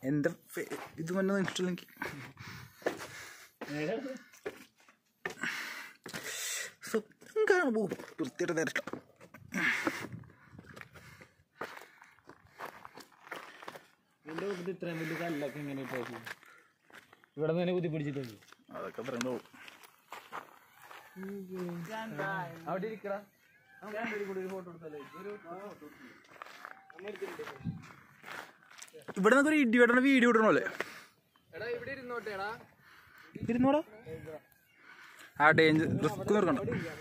എൻ്റെ ഫെ- ഇത് തന്നെ ഇഷ്ടമില്ലെങ്കിൽ സ്വപ്നം കാണുമ്പോൾ വൃത്തിയുടെ നേരം ഇഷ്ടം എന്റെ കൂട്ടത്തിൽ ഇത്രയും വലിയ കല്ലൊക്കെ ഇങ്ങനെ ഇട്ടേക്കും ഇവിടെ നിന്ന് തന്നെ കുത്തി പിടിച്ചിട്ടുണ്ട് അതൊക്കെ പറയുമ്പോൾ അവിടെ ഇരിക്കടാ നമുക്ക് രണ്ടുപേരും കൂടി ഒരു ഫോട്ടോ എടുത്താലേ ഒരു ഇവിടെ നിന്നൊക്കെ ഒരു ഇടിവെട്ടണ വീഡിയോ ഇടണല്ലേ എടാ ഇവിടെ ഇരുന്നോട്ടേടാ ഇരുന്നോടാ ആ ഡേഞ്ചർ റിസ്ക് നിർക്കണം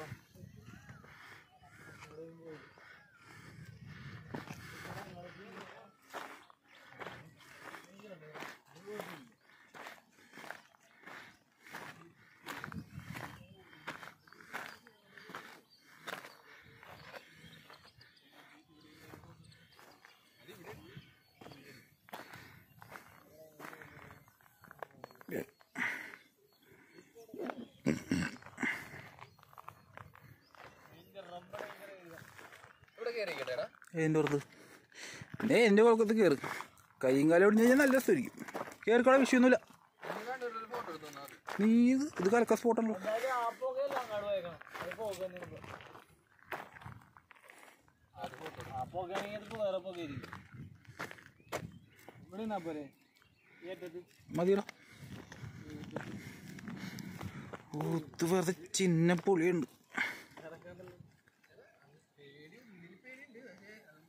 ഇവിടെ കയറിക്കട്ടെടാ എൻ്റെ പുറത്ത് പിന്നെ എൻ്റെ കുളക്കത്ത് കയറി കൈയും കാലം ഒടിഞ്ഞു കഴിഞ്ഞാൽ നല്ല രസമായിരിക്കും കയറിക്കോളെ വിഷയമൊന്നുമില്ല ഒരു ഫോട്ടോ എടുത്തു തന്നാ മതി നീ ഇത് ഇത് കലക്ക സ്പോട്ടാണല്ലോ എന്തായാലും ആ പുകയെല്ലാം അങ്ങോട്ട് പോയേക്കണം അത് പുക തന്നെ ആ പുകയാണെങ്കിൽ അതിപ്പോ വേറെ പുകയായിരിക്കും ഇവിടെ നിന്നാ പോരെ ഏറ്റത് മതിയടാ ഓ ഇത് വെറുതെ ചിന്ന പൊളിയുണ്ട്